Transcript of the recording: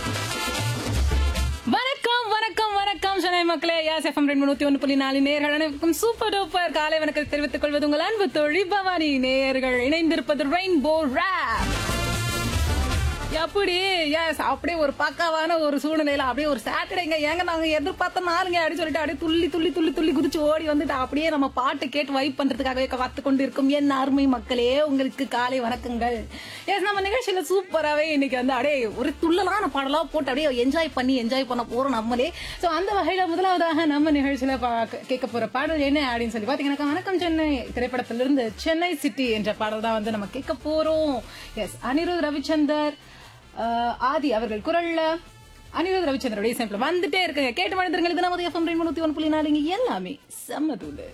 வணக்கம் வணக்கம் வணக்கம் சென்னை மக்களே யாஸ் எஃப்எம் ரெண்டு நூத்தி ஒன்று புள்ளி நாலு நேர்கள் அனைவருக்கும் சூப்பர் டூப்பர் காலை வணக்கத்தை தெரிவித்துக் கொள்வது உங்கள் அன்பு தோழி பவானி நேயர்கள் இணைந்திருப்பது ரெயின்போ ரேப் எப்படி எஸ் அப்படியே ஒரு பக்காவான ஒரு சூழ்நிலையில அப்படியே ஒரு சாட்டர்டேங்க ஏங்க நாங்க எதிர்பார்த்த நாளுங்க அப்படி சொல்லிட்டு அப்படியே துள்ளி துள்ளி துள்ளி துள்ளி குதிச்சு ஓடி வந்துட்டு அப்படியே நம்ம பாட்டு கேட்டு வைப் பண்றதுக்காகவே காத்து கொண்டு இருக்கும் என் அருமை மக்களே உங்களுக்கு காலை வணக்கங்கள் எஸ் நம்ம நிகழ்ச்சியில சூப்பராகவே இன்னைக்கு வந்து அப்படியே ஒரு துள்ளலான பாடலா போட்டு அப்படியே என்ஜாய் பண்ணி என்ஜாய் பண்ண போறோம் நம்மளே சோ அந்த வகையில முதலாவதாக நம்ம நிகழ்ச்சியில பா- கேட்க போற பாடல் என்ன அப்படின்னு சொல்லி பாத்தீங்கன்னா வணக்கம் சென்னை திரைப்படத்திலிருந்து சென்னை சிட்டி என்ற பாடல் தான் வந்து நம்ம கேட்க போறோம் எஸ் அனிருத் ரவிச்சந்தர் ஆஹ் ஆதி அவர்கள் குரல்ல அனிருத் ரவிச்சந்திரோட இசைப்பில் வந்துட்டே இருக்குங்க கேட்டு மனிதர்கள் இது நமது எஃப்எம் ரெண்டு நூத்தி ஒன்று புள்ளி நாலுங்க எல்லாமே செம்ம தூது